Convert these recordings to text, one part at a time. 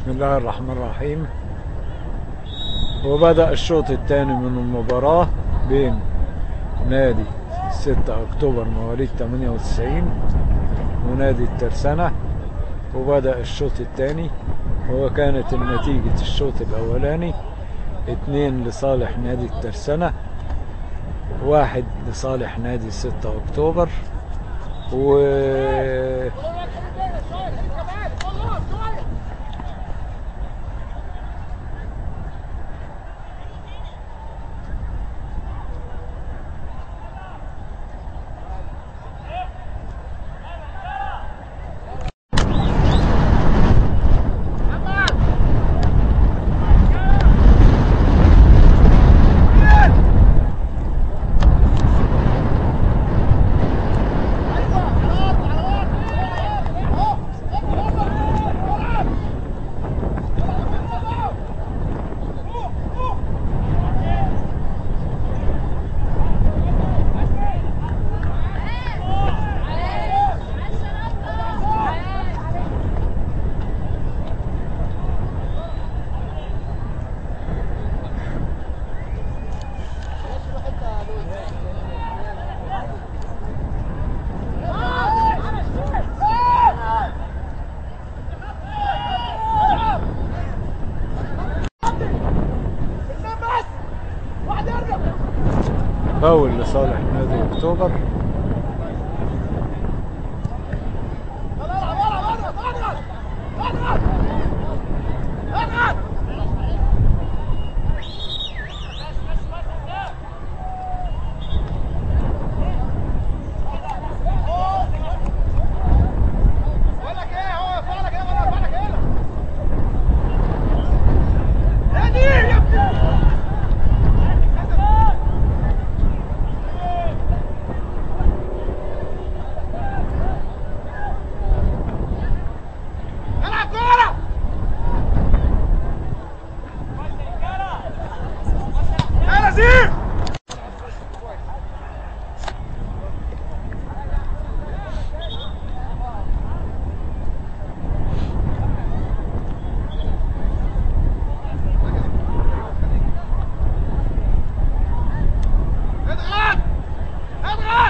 بسم الله الرحمن الرحيم وبدأ الشوط الثاني من المباراة بين نادي 6 أكتوبر مواليد 98 ونادي الترسانة وبدأ الشوط الثاني وكانت النتيجة الشوط الأولاني اتنين لصالح نادي الترسانة واحد لصالح نادي 6 أكتوبر و فاول لصالح نادي اكتوبر اضغط اضغط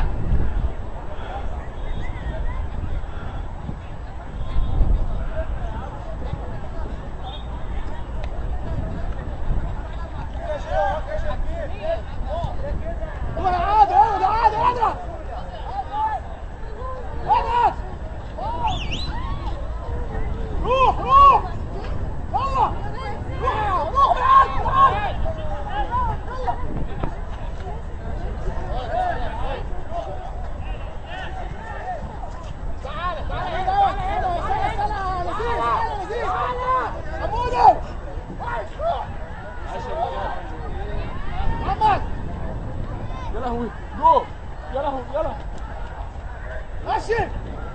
عادي عادي عادي اضغط اضغط روح روح يلا روح روح بالعرض يلا تعالى تعالى هنا هنا استنى استنى لذيذ لذيذ عمودة محمد يا لهوي جو يا لهوي يا لهوي ماشي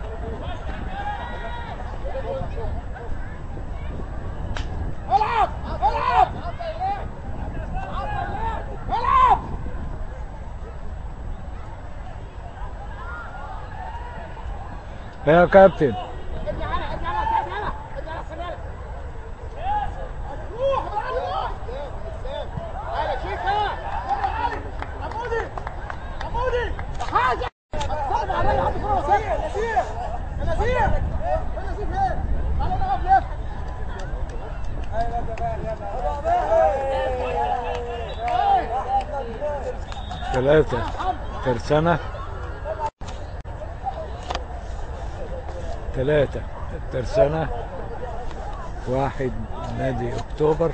العب العب العب يا كابتن ارجع على ارجع على ارجع على ارجع على خلالك روح روح على شيكا عمودي عمودي حاجه صعب عليا حط كره وسيله نسير نسير نسير فين تعالى نقف لف ثلاثة ترسانة ثلاثة الترسانة واحد نادي اكتوبر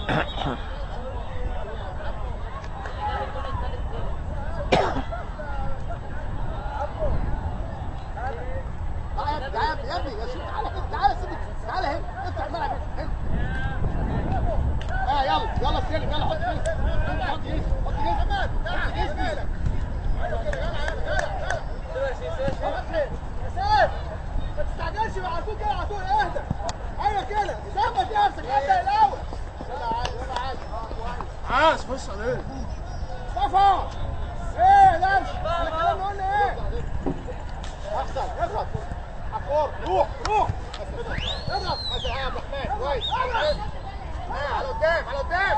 تعالى يا ابني يا ابني يا شيخ تعالى هنا تعالى سيبك تعالى هنا افتح الملعب هنا اه يلا يلا استلم يلا حط جيس حط جيس حط جيس حط جيس مالك ما تستعجلش مع على طول كده على طول اهدى ايوه كده ظبط نفسك ابدا الاول يلا عادي يلا عادي عاش خش عليه صفا ايه ده احنا الكلام قلنا ايه احسن اضغط عفور روح روح اضغط بس يا عبد الرحمن كويس ها على قدام على قدام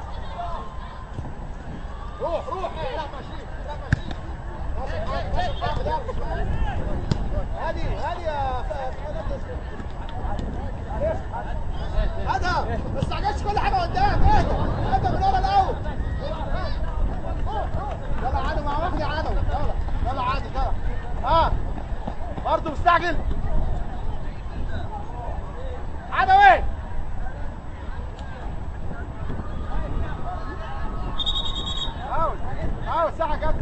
روح روح ايه لا ماشي لا ماشي هادي هادي يا هذا ما تستعجلش كل حاجه قدام اهدى اهدى من ورا الاول يلا عادي مع واحد يا عادي يلا يلا عادي يلا ها برضه مستعجل عدوي حاول حاول ساعة جت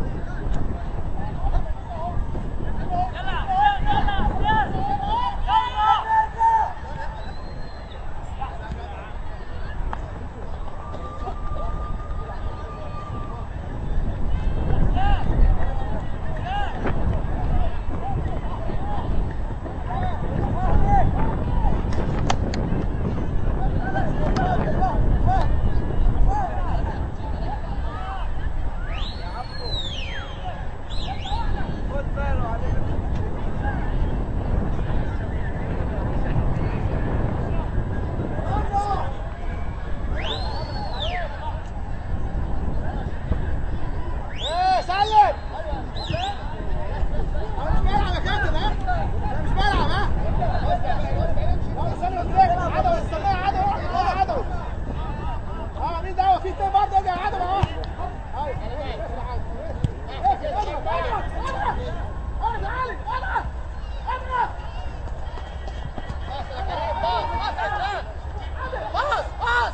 ايه سلم انا مش بلعب يا كابتن ها انا مش بلعب ها يلا سلم ازاي عدوي استناه عدوي يلا عدوي اه مين دعوه في اتنين برضه يجي عدوي اهو ايوه اضغط اضغط اضغط اضغط علي اضغط اضغط باص باص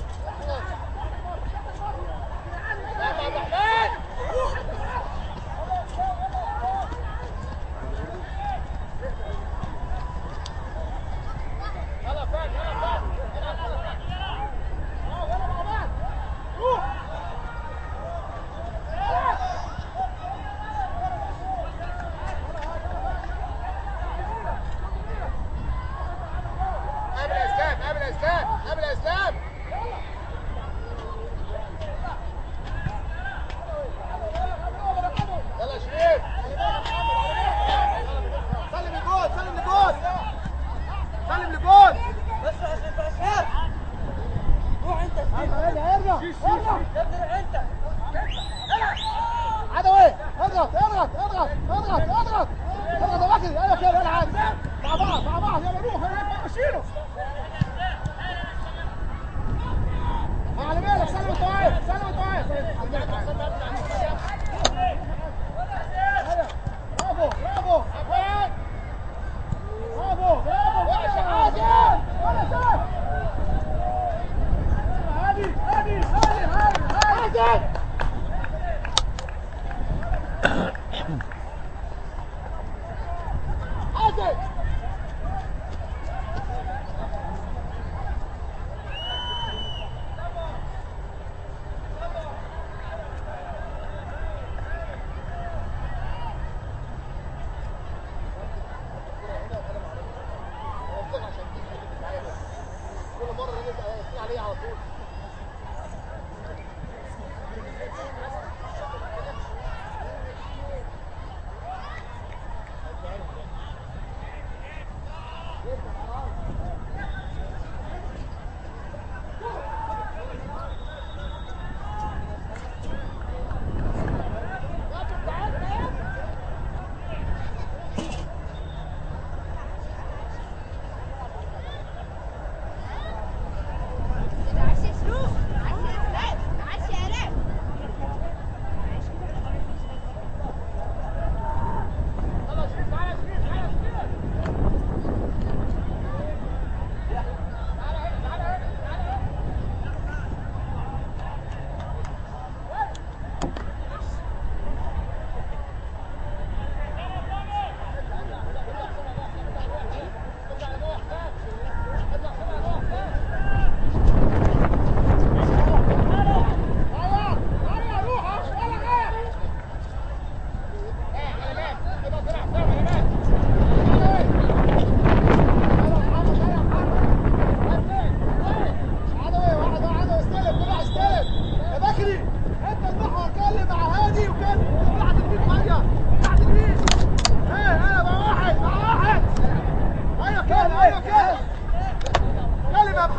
يلا فين يلا فين يلا مع بعض روح قابل اسلام قابل اسلام قابل اسلام يلا شريف سلم لجول سلم لجول سلم لجول بس عشان تأشير روح انت ارجع ارجع ارجع يا ابني روح انت عدوي اضغط اضغط اضغط اضغط اضغط اضغط يا واكد ايوه كده يلا عادي مع بعض مع بعض يلا روح يلا مشيله على بالك سلم انت واقف سلم انت واقف على بالك برافو برافو برافو برافو وحش حازم ولا سام هادي هادي هادي هادي هادي حازم كل مره نبقى عليه على طول Gracias.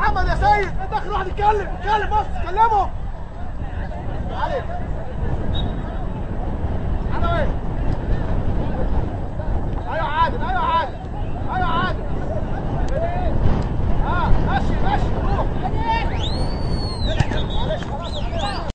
محمد يا سيد انت اخر واحد يتكلم اتكلم بص كلمه علي انا وين ايوه عادل ايوه عادل ايوه عادل ها ماشي ماشي روح معلش خلاص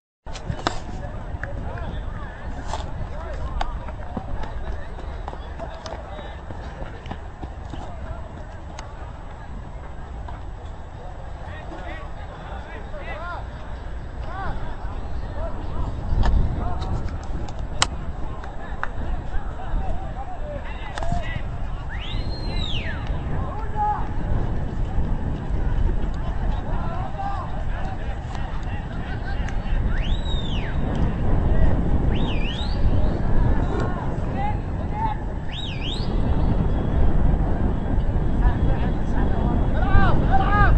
العب العب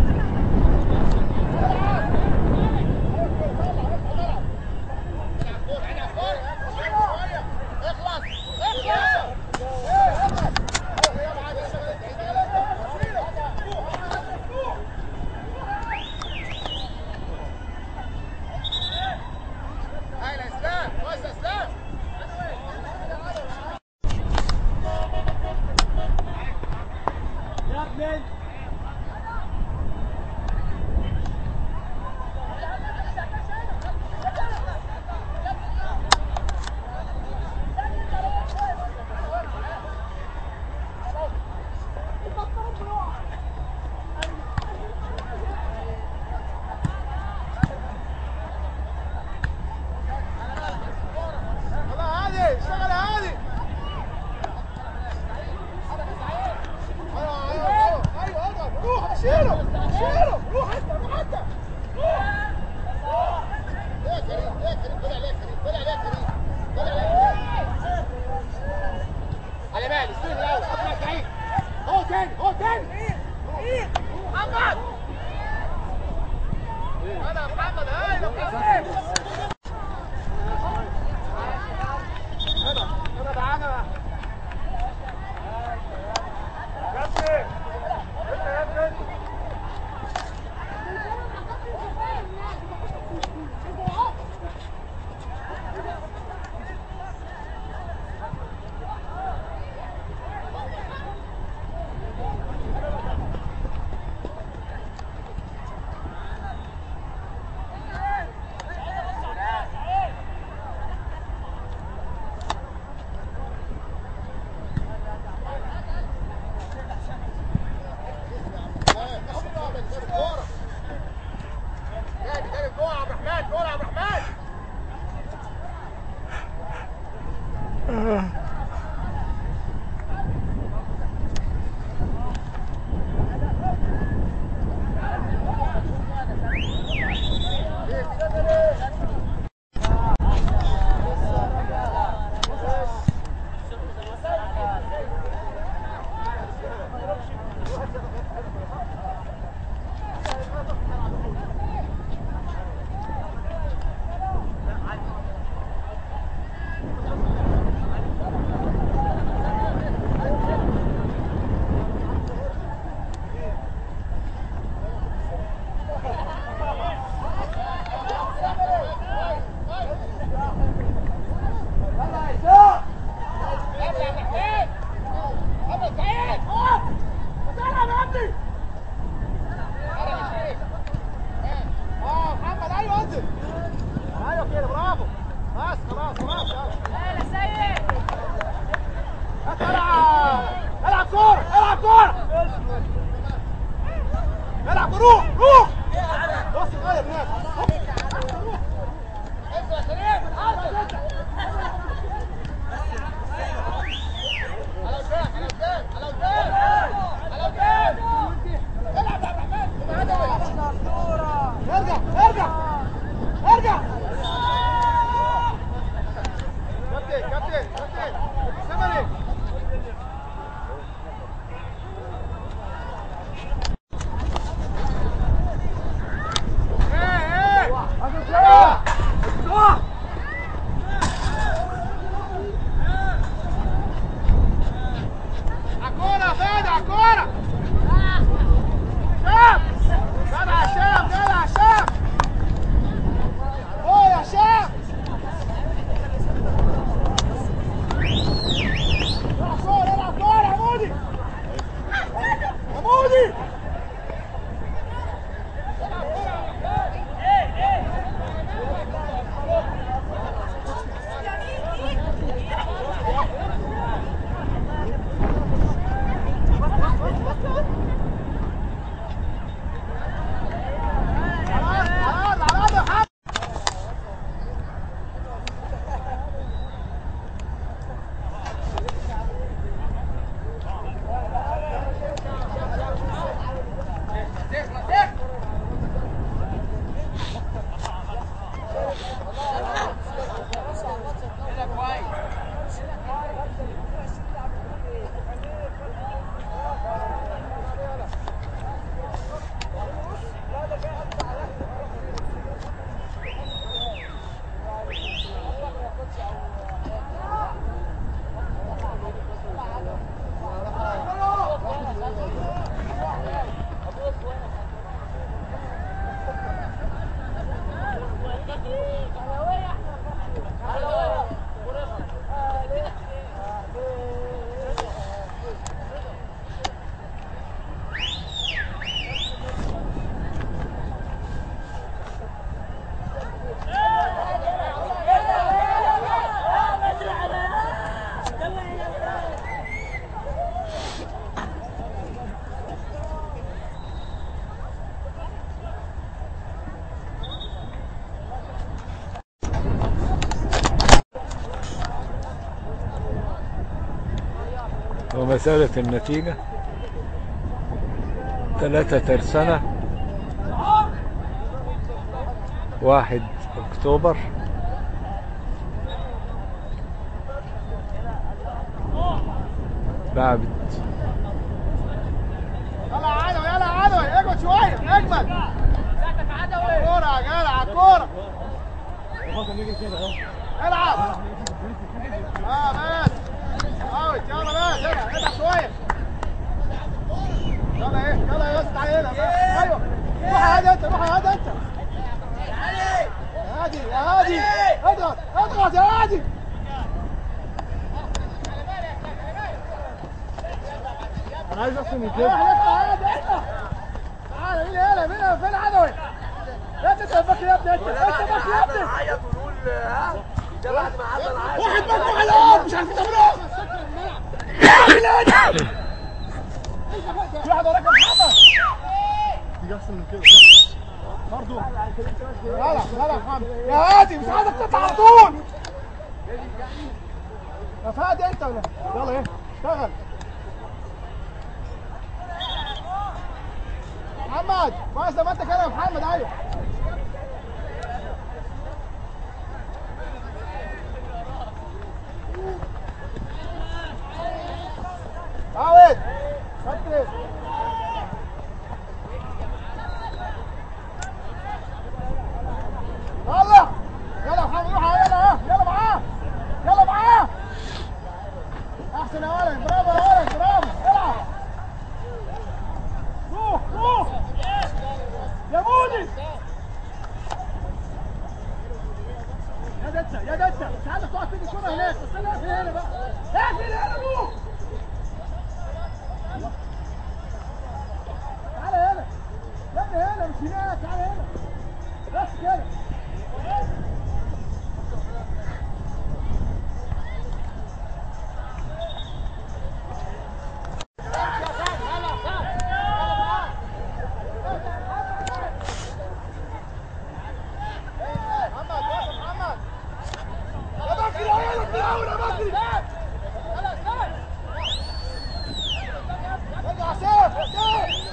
يلا هادي اشتغل يا هادي ايوه ايوه ايوه اضرب روح شيله شيله روح انت روح انت يا كريم يا كريم طلع ليه كريم طلع ليه كريم طلع ليه على بالي استلم الاول اطلع سعيد هو تاني هو تاني محمد انا محمد هاي لو كسبت هنا هنا تعالى بقى كابتن انت يا ابني تاني تاني جوه عبد الرحمن جوه عبد الرحمن اه محمد ايوه انزل ايوه كده برافو بس خلاص خلاص يلا العب العب كورة العب كورة العب روح روح بص غير ناس ارجع ارجع ارجع كابتن كابتن كابتن سمري ما زالت النتيجة ثلاثة ترسانة واحد أكتوبر لعبت يلا عدوي يلا عدوي اجمد شويه اجمد كوره يا جدع على الكوره العب اه بس اوت يلا بس يلا اتعب شويه يلا ايه يلا يا اسطى تعالى هنا بس. ايوه روح يا هادي انت روح يا هادي انت يا هادي يا هادي اضغط اضغط يا هادي انا عايز احسن من روح كده يا هادي اطلع تعالى مين هنا مين هنا فين عدوي لا انت تبكي يا ابني انت انت بكي يا ابني نعيط ونقول ها ده بعد ما عدى نعيط واحد بكي واحد الارض مش عارفين تعملوه في واحد وراك يا محمد تيجي احسن من كده برضه لا لا لا يا محمد يا هادي مش عايزك تطلع على طول يا فادي انت ولا يلا ايه اشتغل محمد كويس زي ما انت كده يا محمد ايوه عاود ركز يلا يلا يا محمد روح يلا ها يلا معاه يلا معاه احسن يا ولد برافو يا ولد برافو العب روح روح يا مودي يا دتا يا دتا مش عايزك تقعد تيجي الكوره هناك بس انا اقفل هنا بقى اقفل هنا روح تعالى هنا يا ابني هنا مش هناك تعالى هنا بس كده محمد بس محمد يا بكري يا ولد من الاول يا بكري ارجع سيف يا سيف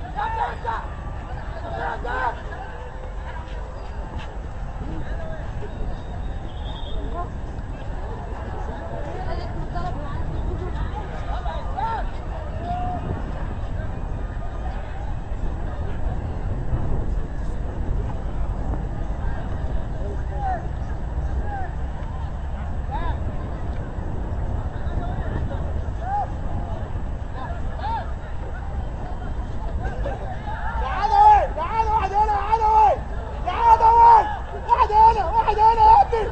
يا عدوي يا عدوي واحد هنا يا عدوي يا عدوي واحد هنا واحد هنا يا ابني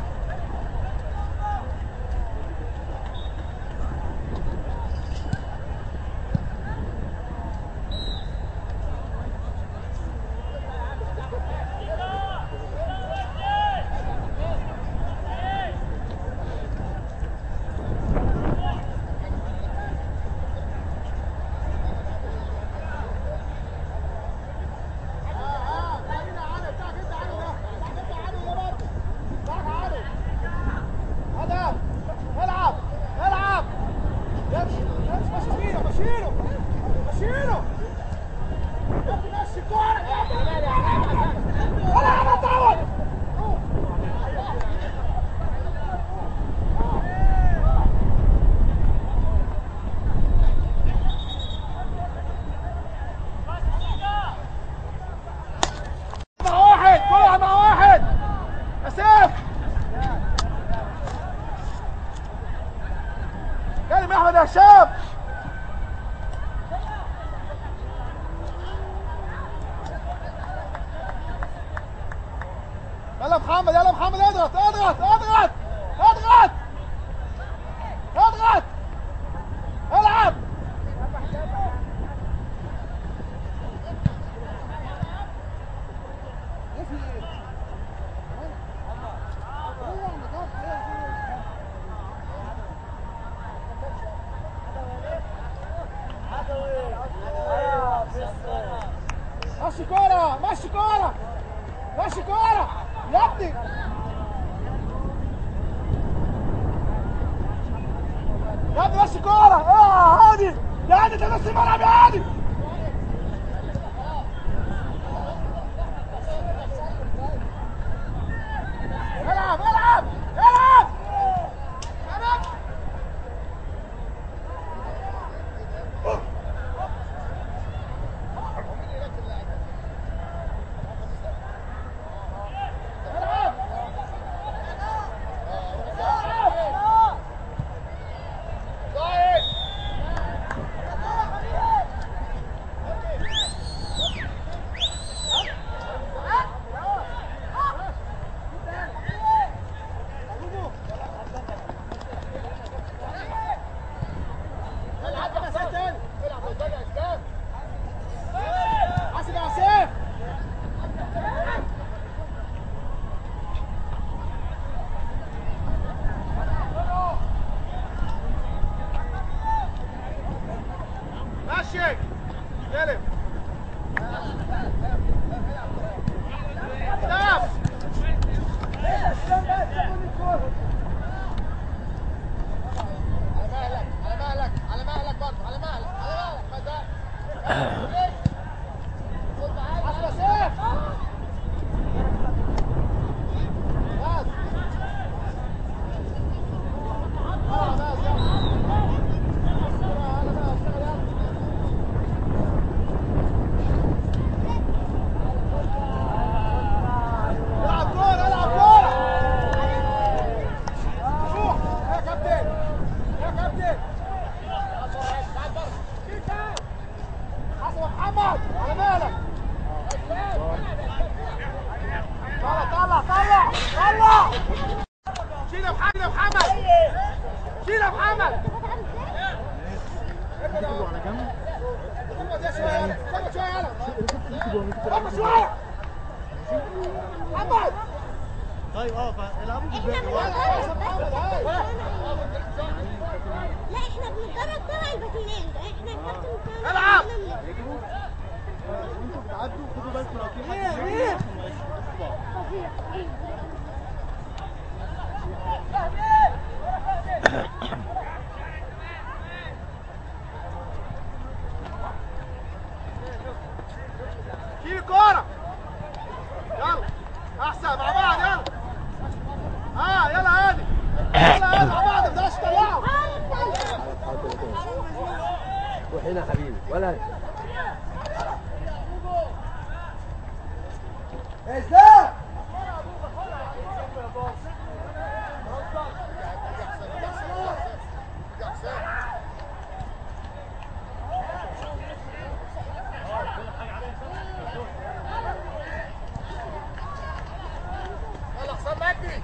العب العب امشي امشي مشيله مشيله مشيله يا ابني مشي الكوره يا ابني العب يا طاول مع واحد كل واحد مع واحد يا سيف كلم يا احمد يا هشام يلا محمد يلا محمد اضغط اضغط اضغط اضغط اضغط العب ماشي كورة ماشي كورة ماشي كورة يا ابني يا ابني بس كوره اه هادي يا هادي ده نص الملعب يا هادي العب العب العب العب العب يا سيف تاني العب يا تاني يا اسلام حاسب يا سيف ماشي يلف سيف على مهلك على مهلك على مهلك برضه على مهلك على مهلك ما ده خد معايا حسن يا سيف بس آه، بس يلا. يلا، يلا، اشتغل يلا. العب كورة العب كورة روح يا كابتن يا كابتن حسن يا محمد على بالك طلع طلع طلع طلع شيل يا محمد يا محمد شيل يا محمد ثبت يا شوية ثبت شوية يلا ثبت شوية محمد طيب اه فالعبوا في احنا الباقي بنتدرب محمد بس هاي لا احنا بنتدرب تبع الباتينات احنا الكابتن بتاعنا العب. انتوا بتعدوا خدوا بالكم لو في حد مين؟ شيل الكورة يلا احسن مع بعض يلا اه يلا هادي يلا هادي مع بعض ما تقدرش تطلعه وحين حبيبي ولا اسلام يلا حسام مجدي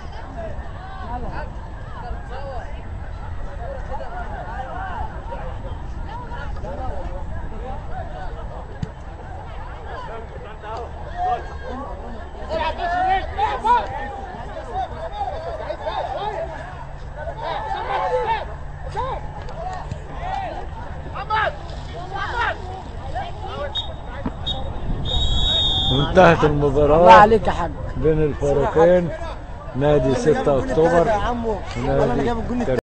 العب بس هناك العب بس سعيد بقى شويه اه حسام مجدي حسام محمد محمد انتهت الله المباراة عليك يا حاج بين الفريقين نادي 6 اكتوبر يا عمو والله انا ونادي جايب الجون